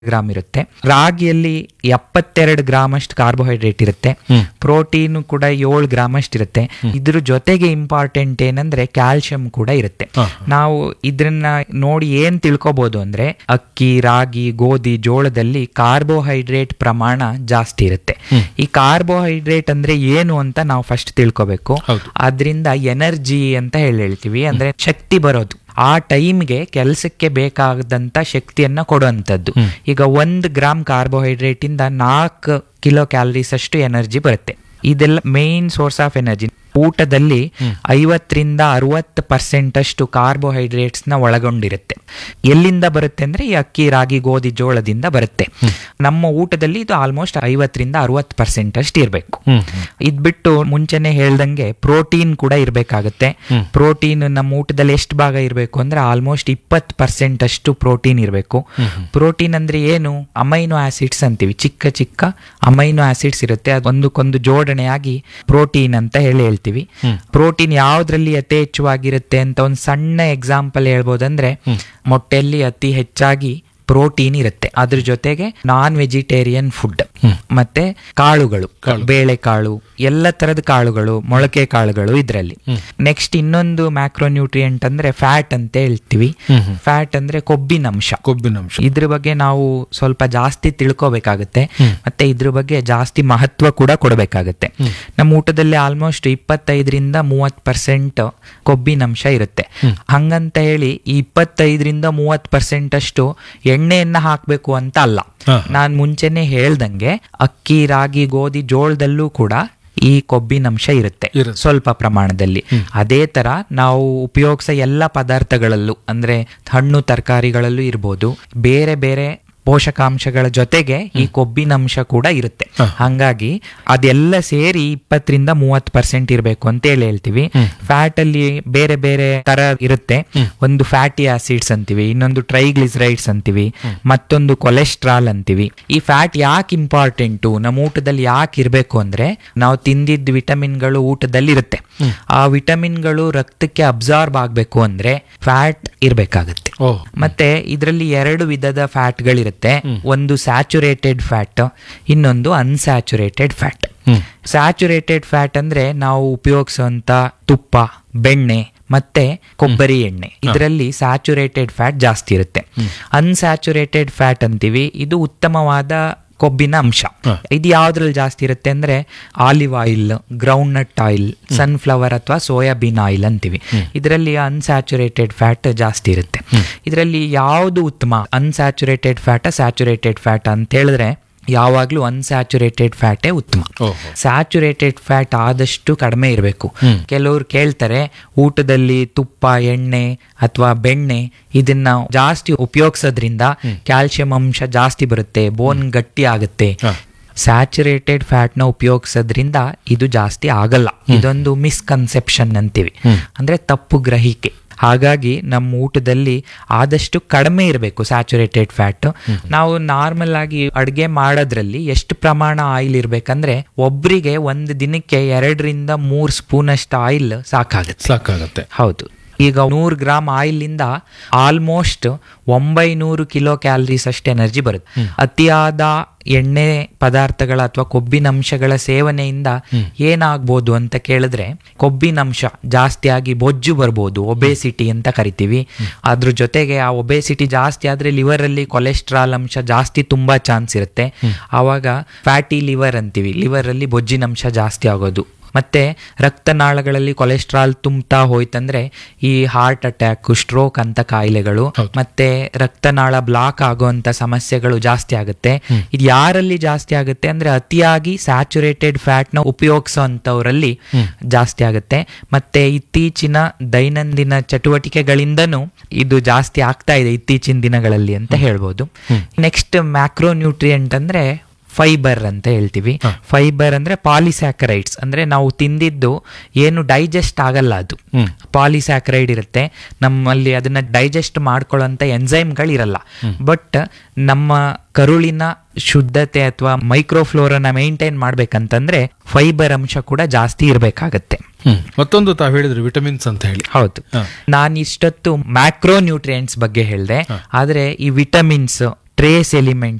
Gram ಇರುತ್ತೆ ರಾಗಿಯಲ್ಲಿ ಎಪ್ಪತ್ತೆರಡು ಗ್ರಾಮ್ ಅಷ್ಟು ಕಾರ್ಬೋಹೈಡ್ರೇಟ್ ಇರುತ್ತೆ ಪ್ರೋಟೀನ್ ಕೂಡ ಏಳು ಗ್ರಾಮ್ ಅಷ್ಟು ಇರುತ್ತೆ ಇದ್ರ ಜೊತೆಗೆ ಇಂಪಾರ್ಟೆಂಟ್ ಏನಂದ್ರೆ ಕ್ಯಾಲ್ಸಿಯಂ ಕೂಡ ಇರುತ್ತೆ ನಾವು ಇದ್ರನ್ನ ನೋಡಿ ಏನ್ ತಿಳ್ಕೊಬಹುದು ಅಂದ್ರೆ ಅಕ್ಕಿ ರಾಗಿ ಗೋಧಿ ಜೋಳದಲ್ಲಿ ಕಾರ್ಬೋಹೈಡ್ರೇಟ್ ಪ್ರಮಾಣ ಜಾಸ್ತಿ ಇರುತ್ತೆ ಈ ಕಾರ್ಬೋಹೈಡ್ರೇಟ್ ಅಂದ್ರೆ ಏನು ಅಂತ ನಾವು ಫಸ್ಟ್ ತಿಳ್ಕೊಬೇಕು ಹೌದು. ಅದರಿಂದ ಎನರ್ಜಿ ಅಂತ ಹೇಳಿ ಹೇಳ್ತೀವಿ ಅಂದ್ರೆ ಶಕ್ತಿ ಬರೋದು ಆ ಟೈಮ್ಗೆ ಕೆಲಸಕ್ಕೆ ಬೇಕಾದಂತ ಶಕ್ತಿಯನ್ನ ಕೊಡುವಂಥದ್ದು ಈಗ ಒಂದು ಗ್ರಾಮ್ ಕಾರ್ಬೋಹೈಡ್ರೇಟ್ ಇಂದ ನಾಲ್ಕು ಕಿಲೋ ಕ್ಯಾಲರೀಸ್ ಅಷ್ಟು ಎನರ್ಜಿ ಬರುತ್ತೆ ಇದೆಲ್ಲ ಮೇನ್ ಸೋರ್ಸ್ ಆಫ್ ಎನರ್ಜಿ ಊಟದಲ್ಲಿ ಐವತ್ತರಿಂದ ಅರವತ್ತು ಪರ್ಸೆಂಟ್ ಅಷ್ಟು ಕಾರ್ಬೋಹೈಡ್ರೇಟ್ಸ್ ನ ಒಳಗೊಂಡಿರುತ್ತೆ ಎಲ್ಲಿಂದ ಬರುತ್ತೆ ಅಂದ್ರೆ ಈ ಅಕ್ಕಿ ರಾಗಿ ಗೋಧಿ ಜೋಳದಿಂದ ಬರುತ್ತೆ ನಮ್ಮ ಊಟದಲ್ಲಿ ಇದು ಆಲ್ಮೋಸ್ಟ್ ಐವತ್ತರಿಂದ ಅರವತ್ತು ಪರ್ಸೆಂಟ್ ಅಷ್ಟು ಇರಬೇಕು ಇದ್ ಬಿಟ್ಟು ಮುಂಚೆನೆ ಹೇಳ್ದಂಗೆ ಪ್ರೋಟೀನ್ ಕೂಡ ಇರಬೇಕಾಗುತ್ತೆ ಪ್ರೋಟೀನ್ ನಮ್ಮ ಊಟದಲ್ಲಿ ಎಷ್ಟು ಭಾಗ ಇರಬೇಕು ಅಂದ್ರೆ ಆಲ್ಮೋಸ್ಟ್ ಇಪ್ಪತ್ತು ಪರ್ಸೆಂಟ್ ಅಷ್ಟು ಪ್ರೋಟೀನ್ ಇರಬೇಕು ಪ್ರೋಟೀನ್ ಅಂದ್ರೆ ಏನು ಅಮೈನೋ ಆಸಿಡ್ಸ್ ಅಂತೀವಿ ಚಿಕ್ಕ ಚಿಕ್ಕ ಅಮೈನೋ ಆಸಿಡ್ಸ್ ಇರುತ್ತೆ ಅದು ಒಂದಕ್ಕೊಂದು ಜೋಡಣೆಯಾಗಿ ಪ್ರೋಟೀನ್ ಅಂತ ಹೇಳಿ ಹೇಳ್ತೀವಿ ಪ್ರೋಟೀನ್ ಯಾವ್ದ್ರಲ್ಲಿ ಅತಿ ಹೆಚ್ಚವಾಗಿರುತ್ತೆ ಅಂತ ಒಂದು ಸಣ್ಣ ಎಕ್ಸಾಂಪಲ್ ಹೇಳ್ಬೋದಂದ್ರೆ ಮೊಟ್ಟೆಯಲ್ಲಿ ಅತಿ ಹೆಚ್ಚಾಗಿ ಪ್ರೋಟೀನ್ ಇರುತ್ತೆ ಅದ್ರ ಜೊತೆಗೆ ನಾನ್ ವೆಜಿಟೇರಿಯನ್ ಫುಡ್ ಮತ್ತೆ ಕಾಳುಗಳು ಬೇಳೆಕಾಳು ಎಲ್ಲ ತರದ ಕಾಳುಗಳು ಮೊಳಕೆ ಕಾಳುಗಳು ಇದರಲ್ಲಿ ನೆಕ್ಸ್ಟ್ ಇನ್ನೊಂದು ಮ್ಯಾಕ್ರೋನ್ಯೂಟ್ರಿಯೆಂಟ್ ಅಂದ್ರೆ ಫ್ಯಾಟ್ ಅಂತ ಹೇಳ್ತೀವಿ ಫ್ಯಾಟ್ ಅಂದ್ರೆ ಕೊಬ್ಬಿನಂಶ ಕೊಬ್ಬಿನಂಶ ಇದ್ರ ಬಗ್ಗೆ ನಾವು ಸ್ವಲ್ಪ ಜಾಸ್ತಿ ತಿಳ್ಕೊಬೇಕಾಗುತ್ತೆ ಮತ್ತೆ ಇದ್ರ ಬಗ್ಗೆ ಜಾಸ್ತಿ ಮಹತ್ವ ಕೂಡ ಕೊಡಬೇಕಾಗುತ್ತೆ ನಮ್ಮ ಊಟದಲ್ಲಿ ಆಲ್ಮೋಸ್ಟ್ ಇಪ್ಪತ್ತೈದರಿಂದ ಮೂವತ್ ಪರ್ಸೆಂಟ್ ಕೊಬ್ಬಿನಂಶ ಇರುತ್ತೆ ಹಂಗಂತ ಹೇಳಿ ಈ ಇಪ್ಪತ್ತೈದರಿಂದ ಮೂವತ್ ಪರ್ಸೆಂಟ್ ಅಷ್ಟು ಎಣ್ಣೆಯನ್ನ ಹಾಕ್ಬೇಕು ಅಂತ ಅಲ್ಲ ನಾನ್ ಮುಂಚೆನೆ ಹೇಳ್ದಂಗೆ ಅಕ್ಕಿ ರಾಗಿ ಗೋಧಿ ಜೋಳದಲ್ಲೂ ಕೂಡ ಈ ಕೊಬ್ಬಿನಂಶ ಇರುತ್ತೆ ಇರುತ್ತೆ. ಸ್ವಲ್ಪ ಪ್ರಮಾಣದಲ್ಲಿ ಅದೇ ತರ ನಾವು ಉಪಯೋಗಿಸೋ ಎಲ್ಲ ಪದಾರ್ಥಗಳಲ್ಲೂ ಅಂದ್ರೆ ಹಣ್ಣು ತರಕಾರಿಗಳಲ್ಲೂ ಇರ್ಬೋದು ಬೇರೆ ಬೇರೆ ಪೋಷಕಾಂಶಗಳ ಜೊತೆಗೆ ಈ ಕೊಬ್ಬಿನಂಶ ಕೂಡ ಇರುತ್ತೆ ಹಂಗಾಗಿ ಅದೆಲ್ಲ ಸೇರಿ ಇಪ್ಪತ್ತರಿಂದ ಮೂವತ್ ಪರ್ಸೆಂಟ್ ಇರಬೇಕು ಅಂತ ಹೇಳಿ ಹೇಳ್ತೀವಿ ಫ್ಯಾಟ್ ಅಲ್ಲಿ ಬೇರೆ ಬೇರೆ ತರ ಇರುತ್ತೆ ಒಂದು ಫ್ಯಾಟಿ ಆಸಿಡ್ಸ್ ಅಂತೀವಿ ಇನ್ನೊಂದು ಟ್ರೈಗ್ಲಿಸರೈಡ್ಸ್ ಅಂತೀವಿ ಮತ್ತೊಂದು ಕೊಲೆಸ್ಟ್ರಾಲ್ ಅಂತೀವಿ ಈ ಫ್ಯಾಟ್ ಯಾಕೆ ಇಂಪಾರ್ಟೆಂಟು ನಮ್ಮ ಊಟದಲ್ಲಿ ಯಾಕೆ ಇರಬೇಕು ಅಂದ್ರೆ ನಾವು ತಿಂದಿದ್ದ ವಿಟಮಿನ್ಗಳು ಊಟದಲ್ಲಿ ಇರುತ್ತೆ ಆ ವಿಟಮಿನ್ಗಳು ರಕ್ತಕ್ಕೆ ಅಬ್ಸಾರ್ಬ್ ಆಗ್ಬೇಕು ಅಂದ್ರೆ ಫ್ಯಾಟ್ ಇರ್ಬೇಕಾಗತ್ತೆ ಓಹ್ ಮತ್ತೆ ಇದರಲ್ಲಿ ಎರಡು ವಿಧದ ಫ್ಯಾಟ್ಗಳಿರುತ್ತೆ ಒಂದು ಸ್ಯಾಚುರೇಟೆಡ್ ಫ್ಯಾಟ್ ಇನ್ನೊಂದು ಅನ್ಸ್ಯಾಚುರೇಟೆಡ್ ಫ್ಯಾಟ್ ಸ್ಯಾಚುರೇಟೆಡ್ ಫ್ಯಾಟ್ ಅಂದ್ರೆ ನಾವು ಉಪಯೋಗಿಸುವಂತ ತುಪ್ಪ ಬೆಣ್ಣೆ ಮತ್ತೆ ಕೊಬ್ಬರಿ ಎಣ್ಣೆ ಇದರಲ್ಲಿ ಸ್ಯಾಚುರೇಟೆಡ್ ಫ್ಯಾಟ್ ಜಾಸ್ತಿ ಇರುತ್ತೆ ಅನ್ಸ್ಯಾಚುರೇಟೆಡ್ ಫ್ಯಾಟ್ ಅಂತೀವಿ ಇದು ಉತ್ತಮವಾದ ಕೊಬ್ಬಿನ ಅಂಶ ಇದು ಯಾವ್ದ್ರಲ್ಲಿ ಜಾಸ್ತಿ ಇರುತ್ತೆ ಅಂದ್ರೆ olive oil groundnut oil sunflower ಅಥವಾ ಸೋಯಾಬೀನ್ ಆಯಿಲ್ ಅಂತೀವಿ ಇದರಲ್ಲಿ ಅನ್ಸ್ಯಾಚುರೇಟೆಡ್ ಫ್ಯಾಟ್ ಜಾಸ್ತಿ ಇರುತ್ತೆ ಇದರಲ್ಲಿ ಯಾವುದು ಉತ್ತಮ ಅನ್ಸ್ಯಾಚುರೇಟೆಡ್ ಫ್ಯಾಟ ಸ್ಯಾಚುರೇಟೆಡ್ ಫ್ಯಾಟ್ ಅಂತ ಹೇಳಿದ್ರೆ ಯಾವಾಗ್ಲೂ ಅನ್ಸ್ಯಾಚುರೇಟೆಡ್ ಫ್ಯಾಟೇ ಉತ್ತಮ ಓಹೋ ಸ್ಯಾಚುರೇಟೆಡ್ ಫ್ಯಾಟ್ ಆದಷ್ಟು ಕಡಿಮೆ ಇರಬೇಕು ಕೆಲವ್ರು ಕೇಳ್ತಾರೆ ಊಟದಲ್ಲಿ ತುಪ್ಪ ಎಣ್ಣೆ ಅಥವಾ ಬೆಣ್ಣೆ ಇದನ್ನ ಜಾಸ್ತಿ ಉಪಯೋಗಿಸೋದ್ರಿಂದ ಕ್ಯಾಲ್ಸಿಯಂ ಅಂಶ ಜಾಸ್ತಿ ಬರುತ್ತೆ ಬೋನ್ ಗಟ್ಟಿ ಆಗುತ್ತೆ ಹ. ಸ್ಯಾಚುರೇಟೆಡ್ ಫ್ಯಾಟ್ ನ ಉಪಯೋಗಿಸೋದ್ರಿಂದ ಇದು ಜಾಸ್ತಿ ಆಗಲ್ಲ ಇದೊಂದು ಮಿಸ್ಕನ್ಸೆಪ್ಷನ್ ಅಂತೀವಿ ಅಂದ್ರೆ ತಪ್ಪು ಗ್ರಹಿಕೆ ಹಾಗಾಗಿ ನಮ್ಮ ಊಟದಲ್ಲಿ ಆದಷ್ಟು ಕಡಿಮೆ ಇರಬೇಕು ಸ್ಯಾಚುರೇಟೆಡ್ ಫ್ಯಾಟ್ ನಾವು ನಾರ್ಮಲ್ ಆಗಿ ಅಡುಗೆ ಮಾಡೋದ್ರಲ್ಲಿ ಎಷ್ಟು ಪ್ರಮಾಣ ಆಯಿಲ್ ಇರ್ಬೇಕಂದ್ರೆ ಒಬ್ರಿಗೆ ಒಂದು ದಿನಕ್ಕೆ ಎರಡರಿಂದ ಮೂರು ಸ್ಪೂನ್ ಅಷ್ಟು ಆಯಿಲ್ ಸಾಕಾಗುತ್ತೆ ಸಾಕಾಗತ್ತೆ ಹೌದು ಈಗ ನೂರು ಗ್ರಾಮ್ ಆಯಿಲ್ ಇಂದ ಆಲ್ಮೋಸ್ಟ್ ಒಂಬೈನೂರು ಕಿಲೋ ಕ್ಯಾಲರೀಸ್ ಅಷ್ಟು ಎನರ್ಜಿ ಬರುತ್ತೆ ಅತಿಯಾದ ಎಣ್ಣೆ ಪದಾರ್ಥಗಳ ಅಥವಾ ಕೊಬ್ಬಿನಂಶಗಳ ಸೇವನೆಯಿಂದ ಏನಾಗ್ಬೋದು ಅಂತ ಕೇಳಿದ್ರೆ ಕೊಬ್ಬಿನಂಶ ಜಾಸ್ತಿ ಆಗಿ ಬೊಜ್ಜು ಬರ್ಬೋದು ಒಬೇಸಿಟಿ ಅಂತ ಕರಿತೀವಿ ಅದ್ರ ಜೊತೆಗೆ ಆ ಒಬೇಸಿಟಿ ಜಾಸ್ತಿ ಆದ್ರೆ ಲಿವರ್ ಅಲ್ಲಿ ಕೊಲೆಸ್ಟ್ರಾಲ್ ಅಂಶ ಜಾಸ್ತಿ ತುಂಬಾ ಚಾನ್ಸ್ ಇರುತ್ತೆ ಆವಾಗ ಫ್ಯಾಟಿ ಲಿವರ್ ಅಂತೀವಿ ಲಿವರ್ ಅಲ್ಲಿ ಬೊಜ್ಜಿನಂಶ ಜಾಸ್ತಿ ಆಗೋದು ಮತ್ತೆ ರಕ್ತನಾಳಗಳಲ್ಲಿ ಕೊಲೆಸ್ಟ್ರಾಲ್ ತುಂಬ್ತಾ ಹೋಯ್ತಂದ್ರೆ ಈ ಹಾರ್ಟ್ ಅಟ್ಯಾಕ್ ಸ್ಟ್ರೋಕ್ ಅಂತ ಕಾಯಿಲೆಗಳು ಮತ್ತೆ ರಕ್ತನಾಳ ಬ್ಲಾಕ್ ಆಗುವಂತ ಸಮಸ್ಯೆಗಳು ಜಾಸ್ತಿ ಆಗುತ್ತೆ ಇದು ಯಾರಲ್ಲಿ ಜಾಸ್ತಿ ಆಗುತ್ತೆ ಅಂದ್ರೆ ಅತಿಯಾಗಿ ಸ್ಯಾಚುರೇಟೆಡ್ ಫ್ಯಾಟ್ ನ ಉಪಯೋಗಿಸೋಂಥವ್ರಲ್ಲಿ ಜಾಸ್ತಿ ಆಗುತ್ತೆ ಮತ್ತೆ ಇತ್ತೀಚಿನ ದೈನಂದಿನ ಚಟುವಟಿಕೆಗಳಿಂದನೂ ಇದು ಜಾಸ್ತಿ ಆಗ್ತಾ ಇದೆ ಇತ್ತೀಚಿನ ದಿನಗಳಲ್ಲಿ ಅಂತ ಹೇಳ್ಬೋದು ನೆಕ್ಸ್ಟ್ ಮ್ಯಾಕ್ರೋ ನ್ಯೂಟ್ರಿಯೆಂಟ್ ಅಂದ್ರೆ ಫೈಬರ್ ಅಂತ ಹೇಳ್ತೀವಿ ಫೈಬರ್ ಅಂದ್ರೆ ಪಾಲಿಸ್ಯಾಕರೈಡ್ಸ್ ಅಂದ್ರೆ ನಾವು ತಿಂದಿದ್ದು ಏನು ಡೈಜೆಸ್ಟ್ ಆಗಲ್ಲ ಅದು ಪಾಲಿಸ್ಯಾಕರೈಡ್ ಇರುತ್ತೆ ನಮ್ಮಲ್ಲಿ ಅದನ್ನ ಡೈಜೆಸ್ಟ್ ಮಾಡ್ಕೊಳ್ಳೋಂಥ ಎಂಜೈಮ್ಗಳು ಇರಲ್ಲ ಬಟ್ ನಮ್ಮ ಕರುಳಿನ ಶುದ್ಧತೆ ಅಥವಾ ಮೈಕ್ರೋಫ್ಲೋರನ್ನ ಮೇಂಟೈನ್ ಮಾಡ್ಬೇಕಂತಂದ್ರೆ ಫೈಬರ್ ಅಂಶ ಕೂಡ ಜಾಸ್ತಿ ಇರಬೇಕಾಗತ್ತೆ ಮತ್ತೊಂದು ತಾವು ಹೇಳಿದ್ರಿ ವಿಟಮಿನ್ಸ್ ಅಂತ ಹೇಳಿ ಹೌದು ಹ. ನಾನು ಇಷ್ಟೊತ್ತು ಮ್ಯಾಕ್ರೋ ನ್ಯೂಟ್ರಿಯೆಂಟ್ಸ್ ಬಗ್ಗೆ ಹೇಳಿದೆ ಆದ್ರೆ ಈ ವಿಟಮಿನ್ಸ್ ಟ್ರೇಸ್ ಎಲಿಮೆಂಟ್